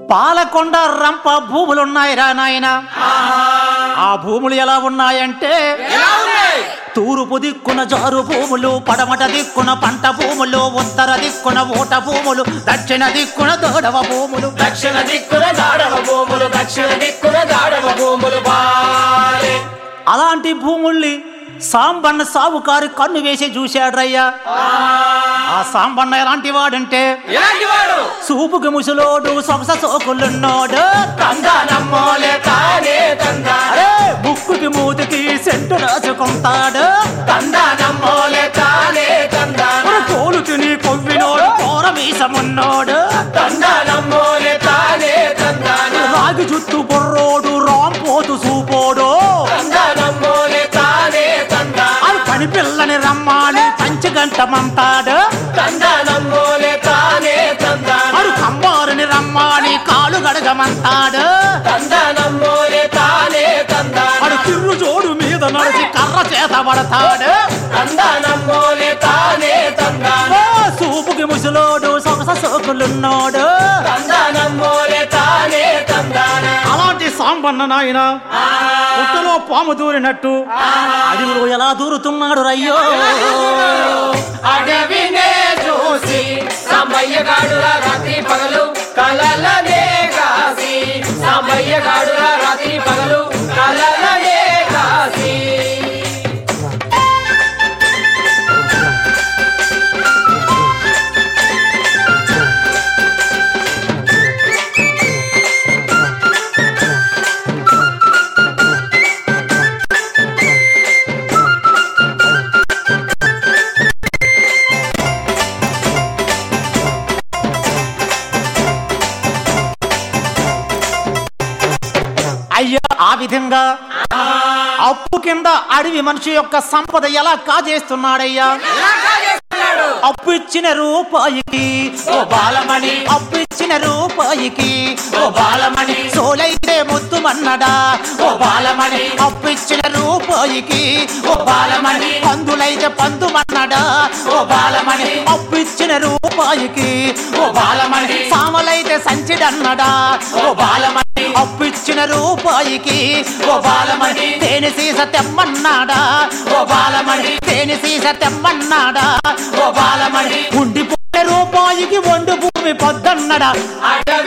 పాలకొండ రంప భూములున్నాయిరా నాయన ఆ భూములు ఎలా ఉన్నాయంటే ఎలా ఉన్నాయి తూర్పు దిక్కున జారు భూములు పడమట దిక్కున పంట భూములు ఉత్తర దిక్కున ఊట భూములు దక్షిణ దిక్కున దోడవ భూములు దక్షిణ దిక్కున దాడవ భూములు దక్షిణ దిక్కున దాడవ భూములు బాలే అలాంటి భూముల్ని సాంబన్న సావుకారి కన్ను వేసి చూశాడ్రయ్యా ఆ సాంబన్న ఎలాంటి వాడంటే ఎలాంటి వాడు సూపుకి ముసలోడు సొగస సోకులున్నోడు తందానమ్మోలే తానే తందాన అరే ముక్కుకి మూతికి సెంటు రాసుకుంటాడు తందానమ్మోలే తానే తందాన ఒక తోలు తిని కొవ్వినోడు కోర మీసమున్నోడు తందానమ్మోలే తానే తందాన రాగి జుట్టు బుర్రోడు రాంపోతు సూపోడు తందానమ్మోలే తానే తందాన అది పని పిల్లని రమ్మాని పంచగంటమంటాడు తందానమ్మోలే తానే తందాన అడు కంబారుని రమ్మాని కాలు గడగమంటాడు తందానమ్మోలే తానే తందాన అడు తిర్రు జోడు మీద నడిచి కర్ర చేత పడతాడు తందానమ్మోలే తానే తందాన ఓ సూపుకి ముసలోడు సొగస సోకులున్నోడు తందానమ్మోలే తానే తందాన అలాంటి సాంబన్న నాయన పుట్టలో పాము దూరినట్టు అడవిలో ఎలా దూరుతున్నాడు రయ్యో అడవినే చూసి సమయ్య గాడుల రాత్రి పగలు కలలనే కాసి సమయ్య గాడుల రాత్రి పగలు కలలనే కాసి అయ్యా ఆ విధంగా అప్పు కింద అడవి మనిషి యొక్క సంపద ఎలా కాజేస్తున్నాడయ్యా ఎలా కాజేస్తున్నాడు? అప్పు ఇచ్చిన రూపాయికి ఓ బాలమణి అప్పు ఇచ్చిన రూపాయికి ఓ బాలమణి సోలైతే ముద్దు మన్నడా ఓ బాలమణి అప్పు ఇచ్చిన రూపాయికి ఓ బాలమణి పందులైతే పందు మన్నడా ఓ బాలమణి అప్పు ఇచ్చిన రూపాయికి ఓ బాలమణి సామలైతే సంచిడన్నడా ఓ బాలమణి అప్పు ఇచ్చిన రూపాయికి ఓ బాలమణి తేనె సీస తెమ్మన్నాడా ఓ బాలమణి తేనె సీస తెమ్మన్నాడా ఓ బాలమణి ఉండిపోయిన రూపాయికి వండు భూమి పొద్దన్నడా అడవి